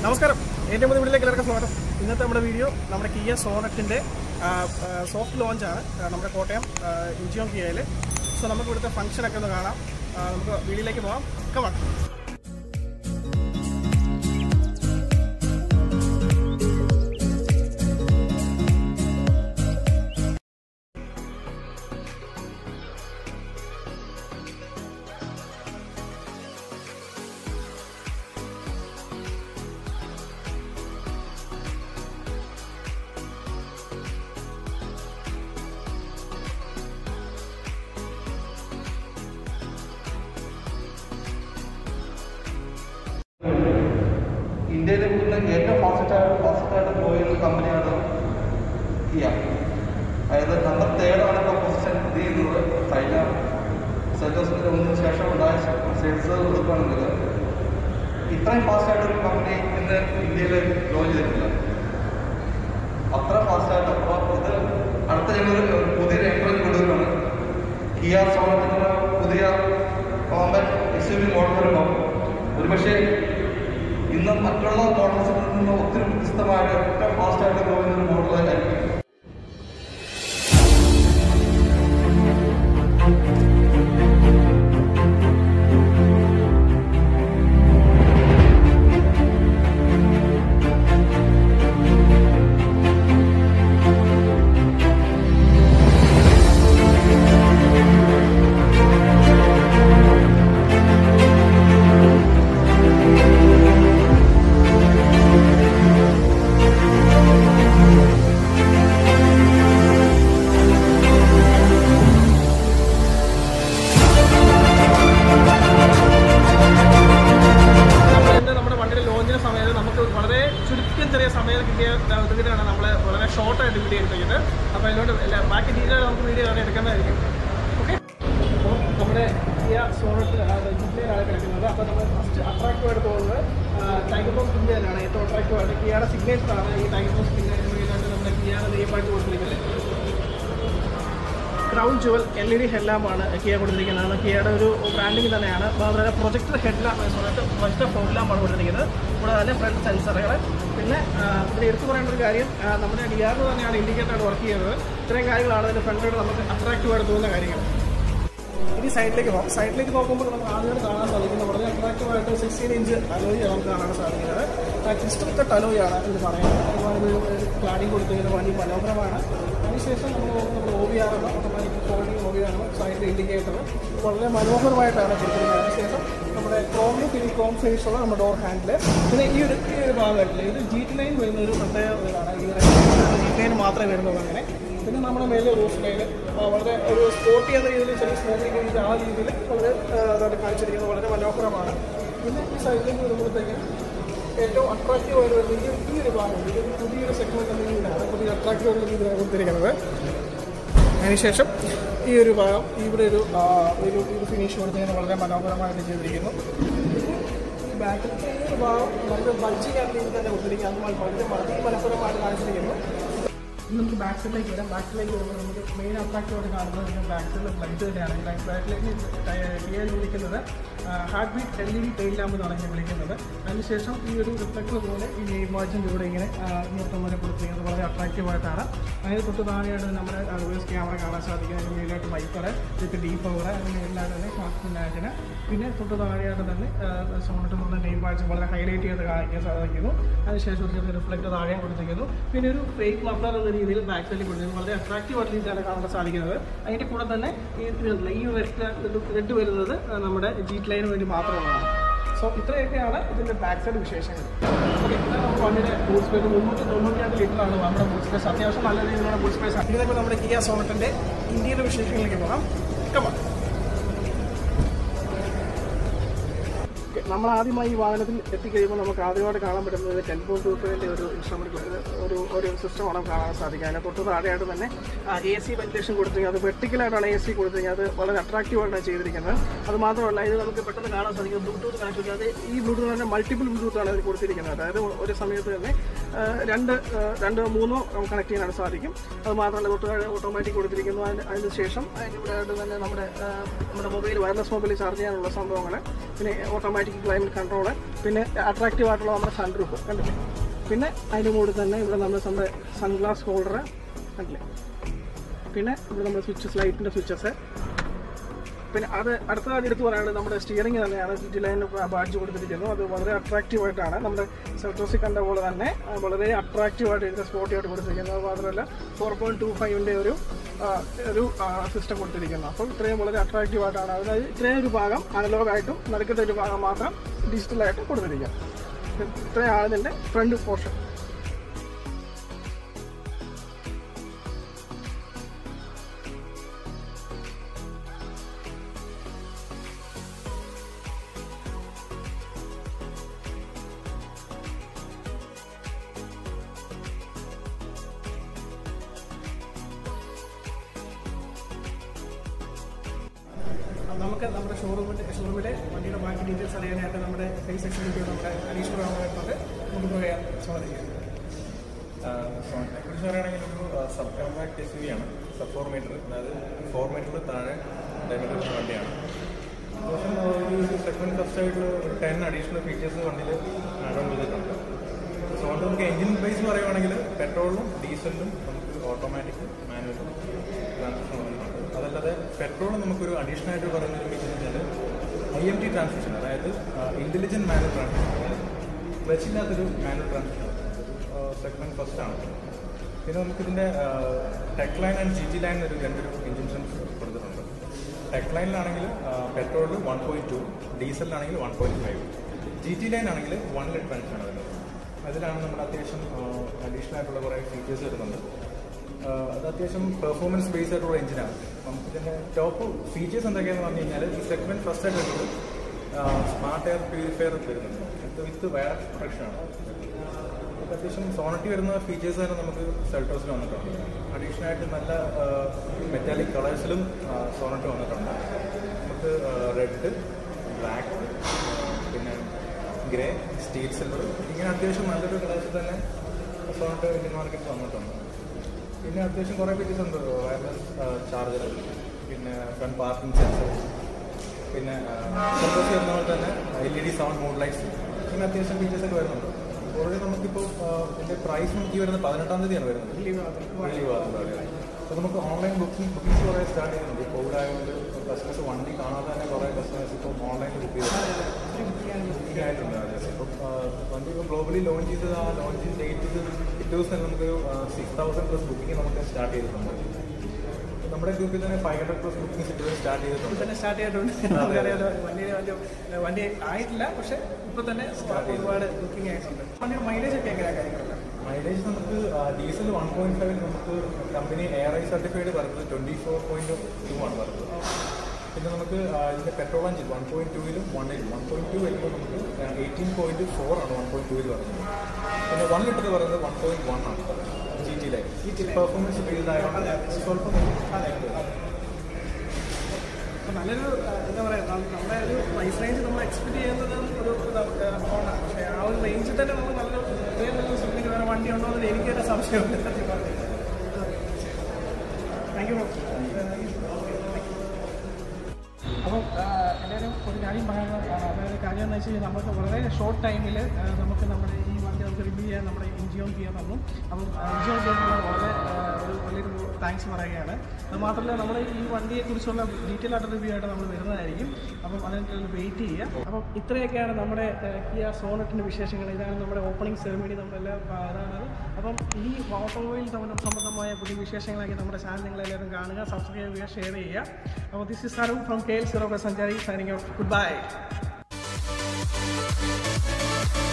നമസ്കാരം ഏറ്റവും പുതിയ വീട്ടിലേക്ക് എല്ലാവർക്കും സ്വാഗതം ഇന്നത്തെ നമ്മുടെ വീഡിയോ നമ്മുടെ കിയ സോണറ്റിൻ്റെ സോഫ്റ്റ് ലോഞ്ചാണ് ആ, നമ്മുടെ കോട്ടയം ഇഞ്ചിയോം കിയയിൽ സോ നമുക്ക് ഇവിടുത്തെ ഫംഗ്ഷനൊക്കെ ഒന്ന് കാണാം ആ, നമുക്ക് വീട്ടിലേക്ക് പോകാം കമാൺ ഇന്ത്യയിലെ മുന്നിൽ ഏറ്റവും ഫാസ്റ്റ് ഫാസ്റ്റ് ആയിട്ട് പോയൊരു കമ്പനിയാണ് കിയ അതായത് നമ്പർ തേർഡാണ് ഇപ്പോൾ പൊസിഷൻ ഇത് ചെയ്യുന്നത് കഴിഞ്ഞ സെൽറ്റോസിൻ്റെ ഒന്നിന് ശേഷം ഉണ്ടായ സെയിൽസ് കൊടുക്കുകയാണെങ്കിൽ ഇത്രയും ഫാസ്റ്റ് ആയിട്ടൊരു കമ്പനി ഇന്ന് ഇന്ത്യയിൽ ലോഞ്ച് ചെയ്തിട്ടില്ല അത്ര ഫാസ്റ്റ് ആയിട്ട് അപ്പോൾ ഇത് അടുത്ത ഞങ്ങൾ പുതിയൊരു എൻട്രൻ കൊണ്ടുവരുവാണ് കിയ സോണത്തിൻ്റെ പുതിയ compact S U V model വരുമ്പോൾ ഒരുപക്ഷെ ഇന്ന് മറ്റുള്ള മോഡൽസിൽ നിന്ന് ഒത്തിരി വ്യത്യസ്തമായിട്ട് ഏറ്റവും ഫാസ്റ്റ് ആയിട്ട് പോകുന്ന ഒരു മോഡൽ ആയിരിക്കും നമ്മളിന്ന് നമ്മുടെ വണ്ടിയുടെ ലോഞ്ചിന് സമയത്ത് നമുക്ക് വളരെ ചുരുക്കം ചെറിയ സമയം കിട്ടിയ ഇതിലാണ് നമ്മൾ വളരെ ഷോർട്ടായിട്ട് വീഡിയോ എടുത്തത് അപ്പോൾ അതിലോട്ട് എല്ലാ ബാക്കി ഡീറ്റെയിൽ നമുക്ക് വീഡിയോ തന്നെ എടുക്കുന്നതായിരിക്കും ഓക്കെ അപ്പോൾ നമ്മുടെ കിയ സോണറ്റ് ജില്ലയിലാണ് കിടക്കുന്നത് അപ്പോൾ നമ്മൾ ഫസ്റ്റ് അട്രാക്റ്റീവ് ആയിട്ട് തോന്നുന്നത് ടൈഗർ ബോസ് ഇന്ത്യയിലാണ് ഏറ്റവും അട്രാക്റ്റീവ് ആയിട്ട് കിയയുടെ സിഗ്നേച്ചർ ആണ് ഈ ടൈഗർ ബോസ് ഇന്ത്യ എന്ന് പറയുന്നത് നമ്മുടെ കിയയുടെ നെയ്മായിട്ട് കൊടുത്തിരിക്കുന്നത് crown jewel L E D ഹെഡ്ലാമ്പാണ് കിയ കൊടുത്തിരിക്കുന്നത് കിയയുടെ ഒരു ബ്രാൻഡിങ് തന്നെയാണ് അതുപോലെ പ്രൊജക്ടർ ഹെഡ്ലാമ്പ് പ്രൊജക്ടർ ഫോഗ് ലാമ്പാണ് കൊടുത്തിരിക്കുന്നത് കൂടാതെ തന്നെ ഫ്രണ്ട് സെൻസറുകൾ പിന്നെ ആ, ഇതിൽ എടുത്തു പറയേണ്ട ഒരു കാര്യം ആ, നമ്മുടെ ഡി ആറിന് തന്നെയാണ് ഇൻഡിക്കേറ്ററായിട്ട് വർക്ക് ചെയ്യുന്നത് ഇത്രയും കാര്യങ്ങളാണ് ഇതിൻ്റെ ഫ്രണ്ടിലൂടെ നമുക്ക് അട്രാക്റ്റീവായിട്ട് തോന്നുന്ന കാര്യങ്ങൾ ഇനി സൈഡിലേക്ക് പോകാം സൈഡിലേക്ക് നോക്കുമ്പോൾ നമുക്ക് ആദ്യം കാണാൻ സാധിക്കുന്നത് വളരെ അട്രാക്റ്റീവായിട്ട് സിക്സ്റ്റീൻ ഇഞ്ച് അലോയി നമുക്ക് കാണാൻ സാധിക്കുന്നത് ക്രിസ്റ്റൽ കട്ട് അലോയാണ് എന്ന് പറയുന്നത് ഒരുപാട് ഒരു ക്ലാഡിങ് കൊടുത്തിരിക്കുന്നത് വലിയ മനോഹരമാണ് അതിനുശേഷം നമ്മൾ നോക്കുന്നത് ഒ ബി ആർ ഓട്ടോമാറ്റിക് ഫോണിങ് O B R side indicator വളരെ മനോഹരമായിട്ടാണ് കൊടുത്തിരിക്കുന്നത് അതിനുശേഷം നമ്മുടെ ക്രോമിൽ ഫിനി ക്രോം ഫിനിഷുള്ള നമ്മുടെ ഡോർ ഹാൻഡിൽ പിന്നെ ഈ ഒരു ഈ ഒരു ഭാഗമായിട്ടില്ല ഇത് ജി ടി ലൈൻ വരുന്ന ഒരു പ്രത്യേക ഇതാണ് ഈ ജി ടി ലൈൻ മാത്രമേ വരുന്നുള്ളൂ അങ്ങനെ പിന്നെ നമ്മുടെ മേലെ റൂഫ് ലൈൻ വളരെ ഒരു സ്പോർട്ടി എന്ന രീതിയിൽ ചെറിയ സ്മോക്കിംഗ് രീതിയിൽ ആ രീതിയിൽ വളരെ ആ, അതായിട്ട് കാണിച്ചിരിക്കുന്നത് വളരെ മനോഹരമാണ് പിന്നെ ഈ സൈഡിലേക്ക് വരുമ്പോഴത്തേക്ക് ഏറ്റവും അട്രാക്റ്റീവ് ആയിട്ട് വരുന്നത് ഈ ഈ ഒരു ഭാഗം ഇത് ഒരു പുതിയൊരു സെഗ്മെന്റ് എന്ന രീതിയിലാണ് പുതിയ അട്രാക്റ്റീവ് ആയിട്ടുള്ള രീതിയിലാണ് കൊടുത്തിരിക്കുന്നത് അതിനുശേഷം ഈ ഒരു ഭാഗം ഇവിടെ ഒരു ആ, ഒരു ഒരു ഫിനിഷ് കൊടുത്തിരിക്കുന്നത് വളരെ മനോഹരമായിട്ട് ചെയ്തിരിക്കുന്നു ഈ ബാക്കിലത്തെ ഈ ഒരു ഭാഗം വളരെ ബൾജിങ് ആയ രീതിയിൽ തന്നെ കൊടുത്തിരിക്കുന്നത് അത് വളരെ വളരെ മനോഹരമായിട്ട് കാണിച്ചിരിക്കുന്നു ഇനി നമുക്ക് ബാക്ക് സൈഡിലേക്ക് വരാം ബാക്ക് സൈഡിലേക്ക് വരുമ്പോൾ നമുക്ക് മെയിൻ അട്രാക്റ്റീവ് ആയിട്ട് കാണുന്നത് ബാക്ക് സൈഡിൽ ലൈറ്റ് തന്നെയാണ് ഈ ലൈറ്റ് ബാക്കിലേക്ക് ടിയർ വിളിക്കുന്നത് heart beat L E D tail lamp എന്നാണ് ഇതിനെ വിളിക്കുന്നത് അതിനുശേഷം ഈ ഒരു റിഫ്ലക്ടർ പോലെ ഈ നെയിം വാച്ചിൻ്റെ കൂടെ ഇങ്ങനെ ഇങ്ങനത്തെ പോലെ കൊടുത്തിരിക്കുന്നത് വളരെ അട്രാക്റ്റീവ് ആയിട്ടാണ് അതിന് തൊട്ട് താഴെയായിട്ട് നമ്മുടെ റിവേഴ്സ് ക്യാമറ കാണാൻ സാധിക്കും അതിന് മെയിനായിട്ട് വൈപ്പർ വിത്ത് ഡീ പവർ അങ്ങനെ എല്ലാം തന്നെ ഫാസ്റ്റ് ആൻറ്റിന് പിന്നെ തൊട്ട് താഴെയായിട്ട് തന്നെ സോണിട്ട് നമ്മുടെ നെയിം വാച്ച് വളരെ ഹൈലൈറ്റ് ചെയ്ത് കാണിക്കാൻ സാധിക്കുന്നു അതിനുശേഷം ഒരു ചെറിയ റിഫ്ലക്ടർ താഴെയും കൊടുത്തിരിക്കുന്നു പിന്നെ ഒരു ഫേക്ക് മഫ്ലർ എന്ന രീതിയിൽ ബാക്ക് സൈഡിൽ കൊടുത്തിരിക്കുന്നു വളരെ അട്രാക്റ്റീവ് ആയിട്ട് രീതിയിലാണ് കാണാൻ സാധിക്കുന്നത് അതിൻ്റെ കൂടെ തന്നെ ഈ ഇതുണ്ടല്ലോ, ഈ റെഡ് വരുന്നത് ആ, നമ്മുടെ ജീറ്റ് ലൈന് വേണ്ടി മാത്രമാണ് സോ ഇത്രയൊക്കെയാണ് ഇതിൻ്റെ ബാക്ക് സൈഡ് വിശേഷങ്ങൾ ഓക്കെ വണ്ടിയുടെ ബൂട്ട് സ്പേസ് മുന്നൂറ്റി തൊണ്ണൂറ്റിയാറ് ലിറ്ററാണ് നമ്മുടെ ബൂട്ട് സ്പേസ് അത്യാവശ്യം നല്ല രീതിയിലുള്ള ബൂട്ട് സ്പേസ് ആണ് ഇതിപ്പോൾ നമ്മുടെ കിയ സോണറ്റിൻ്റെ ഇന്ത്യയുടെ വിശേഷങ്ങളിലേക്ക് പോകാം കമാ നമ്മൾ ആദ്യമായി ഈ വാഹനത്തിൽ എത്തിക്കഴിയുമ്പോൾ നമുക്ക് ആദ്യമായിട്ട് കാണാൻ പറ്റുന്നത് ടെൻ പോയിന്റ് ടൂട്ടിൻ്റെ ഒരു ഇൻസ്ട്രുമെന്റ് ഒരു ഒരു സിസ്റ്റമാണ് കാണാൻ സാധിക്കുക അതിന് തൊട്ട് താഴെയായിട്ട് തന്നെ എ സി വെന്റിലേഷൻ കൊടുത്തിരിക്കുന്നത് അത് വെർട്ടിക്കലായിട്ടാണ് എ സി കൊടുത്തിരിക്കുന്നത് അത് വളരെ അട്രാക്റ്റീവ് ആയിട്ടാണ് ചെയ്തിരിക്കുന്നത് അത് മാത്രമല്ല ഇത് നമുക്ക് പെട്ടെന്ന് കാണാൻ സാധിക്കും ബ്ലൂടൂത്ത് കണക്ട് അത് ഈ ബ്ലൂടൂത്ത് തന്നെ മൾട്ടിപ്പിൾ ബ്ലൂടൂത്ത് ആണ് ഇതിൽ കൊടുത്തിരിക്കുന്നത് അതായത് ഒരു സമയത്ത് തന്നെ ആ, രണ്ട് ആ, രണ്ട് മൂന്നോ കണക്ട് ചെയ്യാനാണ് സാധിക്കും അത് മാത്രമല്ല തൊട്ട് താഴെ ഓട്ടോമാറ്റിക് കൊടുത്തിരിക്കുന്നു അതിന് അതിന് ശേഷം അതിൻ്റെ കൂടെ ആയിട്ട് തന്നെ നമ്മുടെ ആ, നമ്മുടെ മൊബൈൽ വയർലെസ് മൊബൈൽ ചാർജ് ചെയ്യാനുള്ള സംഭവങ്ങൾ പിന്നെ ഓട്ടോമാറ്റിക് ക്ലൈമറ്റ് കൺട്രോള് പിന്നെ അട്രാക്റ്റീവ് ആയിട്ടുള്ള നമ്മുടെ സൺറൂഫ് കണ്ടില്ലേ പിന്നെ അതിൻ്റെ കൂടെ തന്നെ ഇവിടെ നമ്മൾ നമ്മുടെ സൺഗ്ലാസ് ഹോൾഡർ കണ്ടില്ലേ പിന്നെ ഇവിടെ നമ്മുടെ സ്വിച്ചസ് ലൈറ്റിൻ്റെ സ്വിച്ചസ് പിന്നെ അത് അടുത്തതായിട്ട് എടുത്തു പറയുകയാണെങ്കിൽ നമ്മുടെ സ്റ്റിയറിംഗ് തന്നെയാണ് ജി ലൈനിന് ബാഡ്ജ് കൊടുത്തിരിക്കുന്നത് അത് വളരെ അട്രാക്റ്റീവ് ആയിട്ടാണ് നമ്മുടെ സെൽറ്റോസിൽ കണ്ട പോലെ തന്നെ ആ, വളരെ അട്രാക്റ്റീവ് ആയിട്ട് ഇതിൻ്റെ സ്പോട്ടി ആയിട്ട് കൊടുത്തിരിക്കുന്നത് അത് മാത്രമല്ല ഫോർ പോയിന്റ് ടു ഫൈവിൻ്റെ ഒരു ആ, ഒരു സിസ്റ്റം കൊടുത്തിരിക്കുന്നത് അപ്പോൾ ഇത്രയും വളരെ അട്രാക്റ്റീവ് ആയിട്ടാണ് അതായത് ഇത്രയും ഒരു ഭാഗം അനലോഗായിട്ടും നടുക്കത്തെ ഒരു ഭാഗം മാത്രം ഡിജിറ്റലായിട്ടും കൊടുത്തിരിക്കുന്നത് ഇത്രയാണ് ഇതിൻ്റെ ഫ്രണ്ട് പോർഷൻ നമുക്ക് നമ്മുടെ ഷോറൂമിൻ്റെ ഷോറൂമിലെ വണ്ടിയുടെ ബാക്കി ഡീറ്റെയിൽസ് അറിയാനായിട്ട് നമ്മുടെ ഫേസ് എക്സിക്യൂട്ടീവ് നമ്മുടെ അനീഷ് വരുന്നുണ്ട് നമുക്ക് പറയാൻ ചോദിക്കാം സോണിനെ കുറിച്ച് പറയുകയാണെങ്കിൽ ഒരു sub compact S U V ആണ് സബ് ഫോർ മീറ്റർ അതായത് ഫോർ മീറ്ററിൽ താഴെ ഡയമീറ്റർ വരുന്ന വണ്ടിയാണ് അത്യാവശ്യം ആ, ഒരു സെഗ്മെന്റ് ഫസ്റ്റ് ആയിട്ട് ഒരു ടെൻ അഡീഷണൽ ഫീച്ചേഴ്സ് വണ്ടിയിൽ ആഡ് ഓൺ ചെയ്തിട്ടുണ്ട് സോണിൽ നമുക്ക് എഞ്ചിൻ ബേസ് പറയുവാണെങ്കിൽ പെട്രോളിലും ഡീസലിലും നമുക്ക് ഓട്ടോമാറ്റിക് മാനുവലും ട്രാൻസ്മിഷൻ വന്നിട്ടുണ്ട് അതല്ലാതെ പെട്രോൾ നമുക്കൊരു അഡീഷണൽ ആയിട്ട് പറയുന്ന ഒരു ഫീച്ചർ എന്ന് വെച്ചാൽ ഐ എം ടി ട്രാൻസ്മിഷൻ അതായത് ഇന്റലിജന്റ് മാനുവൽ ട്രാൻസ്മിഷൻ ക്ലച്ചില്ലാത്തൊരു മാനുവൽ ട്രാൻസ്മിഷൻ സെഗ്മെന്റ് ഫസ്റ്റ് ആണ് പിന്നെ നമുക്കിതിന്റെ tech line and G T line ഒരു രണ്ടൊരു എഞ്ചിൻസ് കൊടുത്തിട്ടുണ്ട് ടെക് ലൈനിലാണെങ്കിൽ പെട്രോളിൽ വൺ പോയിന്റ് ടു ഡീസലിലാണെങ്കിൽ one point five G T line ആണെങ്കിൽ വൺ ലിറ്റർ ആണ് വരുന്നത് അതിലാണ് നമ്മുടെ അത്യാവശ്യം അഡീഷണൽ ആയിട്ടുള്ള കുറേ ഫീച്ചേഴ്സ് വരുന്നുണ്ട് ആഹ് അത് അത്യാവശ്യം പെർഫോമൻസ് ബേസ് ആയിട്ടുള്ള എഞ്ചിനാണ് നമുക്ക് ഇതിന്റെ ടോപ്പ് ഫീച്ചേഴ്സ് എന്തൊക്കെയാണെന്ന് പറഞ്ഞു കഴിഞ്ഞാൽ ഈ സെഗ്മെന്റ് ഫസ്റ്റ് ആയിട്ട് വരുന്നത് സ്മാർട്ട് എയർ പ്യൂരിഫയർ വരുന്നുണ്ട് ഇത് വിത്ത് വയർ പ്രൊട്ടക്ഷൻ ആണ് നമുക്ക് അത്യാവശ്യം സോണറ്റി വരുന്ന ഫീച്ചേഴ്സ് തന്നെ നമുക്ക് സെൽട്ടോസിൽ വന്നിട്ടുണ്ട് അഡീഷണൽ ആയിട്ട് നല്ല മെറ്റാലിക് കളേഴ്സിലും സോണറ്റി വന്നിട്ടുണ്ട് നമുക്ക് റെഡ് ബ്ലാക്ക് പിന്നെ ഗ്രേ സ്റ്റീൽ സിൽവർ ഇങ്ങനെ അത്യാവശ്യം നല്ലൊരു കളേഴ്സ് തന്നെ സോണറ്റ് ഇന്ത്യൻ മാർക്കറ്റിൽ വന്നിട്ടുണ്ട് പിന്നെ അത്യാവശ്യം കുറേ ഫീച്ചേഴ്സ് ഉണ്ട് വയർലെസ് ചാർജർ പിന്നെ ഫ്രണ്ട് പാർക്കിംഗ് സെൻസർ പിന്നെ സെൻസേഴ്സ് വരുന്ന പോലെ തന്നെ L E D sound mood lights പിന്നെ അത്യാവശ്യം ഫീച്ചേഴ്സ് ഒക്കെ വരുന്നുണ്ട് ഓൾറെഡി നമുക്കിപ്പോൾ ഇതിന്റെ പ്രൈസ് നമുക്ക് ഈ വരുന്നത് പതിനെട്ടാം തീയതിയാണ് വരുന്നത് ലീവ് ആകുന്നത് അപ്പോൾ നമുക്ക് ഓൺലൈൻ ബുക്കിംഗ് ബുക്കിംഗ്സ് കുറേ സ്റ്റാർട്ട് ചെയ്യുന്നുണ്ട് കോവിഡ് ആയതുകൊണ്ട് കസ്റ്റമേഴ്സ് വണ്ടി കാണാതെ തന്നെ കുറേ കസ്റ്റമേഴ്സ് ഇപ്പോൾ ഓൺലൈനിൽ ബുക്ക് ചെയ്ത് ബുക്കിംഗ് ആയിട്ടുണ്ട് അതെ ഇപ്പം ആ, വണ്ടി ഇപ്പോൾ ഗ്ലോബലി ലോഞ്ച് ചെയ്തത് ആ ലോഞ്ചിങ് ഡേറ്റ് പിറ്റേ ദിവസം തന്നെ നമുക്കൊരു സിക്സ് തൗസൻഡ് പ്ലസ് ബുക്കിംഗ് നമുക്ക് സ്റ്റാർട്ട് ചെയ്തിട്ടുണ്ട് നമ്മുടെ ഗ്രൂപ്പിൽ തന്നെ ഫൈവ് ഹൺഡ്രഡ് പ്ലസ് ബുക്കിംഗ്സ് ഇപ്പോഴും സ്റ്റാർട്ട് ചെയ്തിട്ടുണ്ട് തന്നെ സ്റ്റാർട്ട് ചെയ്തിട്ടുണ്ട് നമുക്കറിയാലോ വണ്ടിയുടെ വണ്ടി വണ്ടി ആയിട്ടില്ല പക്ഷെ ഇപ്പൊ തന്നെ ഒരുപാട് ബുക്കിംഗ് ആയിട്ടുണ്ട് വണ്ടിയുടെ മൈലേജ് ഒക്കെ എങ്ങനെയാണ് കാര്യങ്ങളൊക്കെ മൈലേജ് നമുക്ക് ഡീസൽ വൺ പോയിന്റ് ഫൈവിൽ നമുക്ക് കമ്പനി എയർ ഐ സർട്ടിഫൈഡ് പറയുന്നത് ട്വന്റി ഫോർ പോയിന്റ് ടു ആണ് പറയുന്നത് പിന്നെ നമുക്ക് ആ, ഇതിന്റെ പെട്രോൾ എഞ്ചിൻ വൺ പോയിന്റ് ടൂവിലും വണ്ണിലും വൺ പോയിന്റ് ടു വരുമ്പോൾ നമുക്ക് എയ്റ്റീൻ പോയിന്റ് ഫോർ ആണ് വൺ പോയിന്റ് ടൂവിൽ പറയുന്നത് പിന്നെ വൺ ലിറ്റർ പറയുന്നത് വൺ പോയിന്റ് വൺ ആണ് G T line G T performance build ആയതുകൊണ്ട് സ്വല്പം അപ്പൊ നല്ലൊരു ആ, എന്താ പറയുക നമ്മുടെ ഒരു പ്രൈസ് റേഞ്ച് നമ്മൾ എക്സ്പെക്ട് ചെയ്യുന്നത് ഒരു ഫോണാണ് പക്ഷേ ആ ഒരു റേഞ്ചിൽ തന്നെ നമ്മൾ നല്ലൊരു ഇത്രയും നല്ലൊരു സുഖിന് വേറെ വണ്ടി ഉണ്ടോ എന്ന് എനിക്ക് തന്നെ സംശയമുണ്ട് സത്യം പറഞ്ഞാൽ. താങ്ക് യു അപ്പം എൻ്റെ ഒരു ഒരു കാര്യം പറയാനുള്ളത് അതായത് കാര്യം എന്ന് വെച്ച് കഴിഞ്ഞാൽ നമുക്ക് വളരെ ഷോർട്ട് ടൈമിൽ നമുക്ക് നമ്മുടെ ഈ വണ്ടി നമുക്ക് റിവ്യൂ ചെയ്യാൻ നമ്മുടെ എൻജിഒ ചെയ്യാൻ തന്നു അപ്പം എൻജിഒ ചെയ്യാനുള്ള വളരെ ആ, ഒരു വലിയൊരു താങ്ക്സ് പറയുകയാണ് അത് മാത്രമല്ല നമ്മൾ ഈ വണ്ടിയെക്കുറിച്ചുള്ള ഡീറ്റെയിൽ ആയിട്ട് റിവ്യൂ ആയിട്ട് നമ്മൾ വരുന്നതായിരിക്കും അപ്പം അതിന് വെയിറ്റ് ചെയ്യുക അപ്പം ഇത്രയൊക്കെയാണ് നമ്മുടെ കിയ സോണറ്റിൻ്റെ വിശേഷങ്ങൾ ഇതാണ് നമ്മുടെ ഓപ്പണിംഗ് സെറിമണി നമ്മളെല്ലാം ആ, ഇതാണ് അപ്പം ഈ ഓട്ടോമൊബൈൽ സംബന്ധമായ പുതിയ വിശേഷങ്ങളൊക്കെ നമ്മുടെ ചാനൽ നിങ്ങളെല്ലാവരും കാണുക സബ്സ്ക്രൈബ് ചെയ്യുക ഷെയർ ചെയ്യുക അപ്പോൾ ദിസ് ഇസ് സാറും ഫ്രം കെ എൽ സീറോ സഞ്ചാരി സൈനിങ് ഔട്ട് ഗുഡ് ബൈ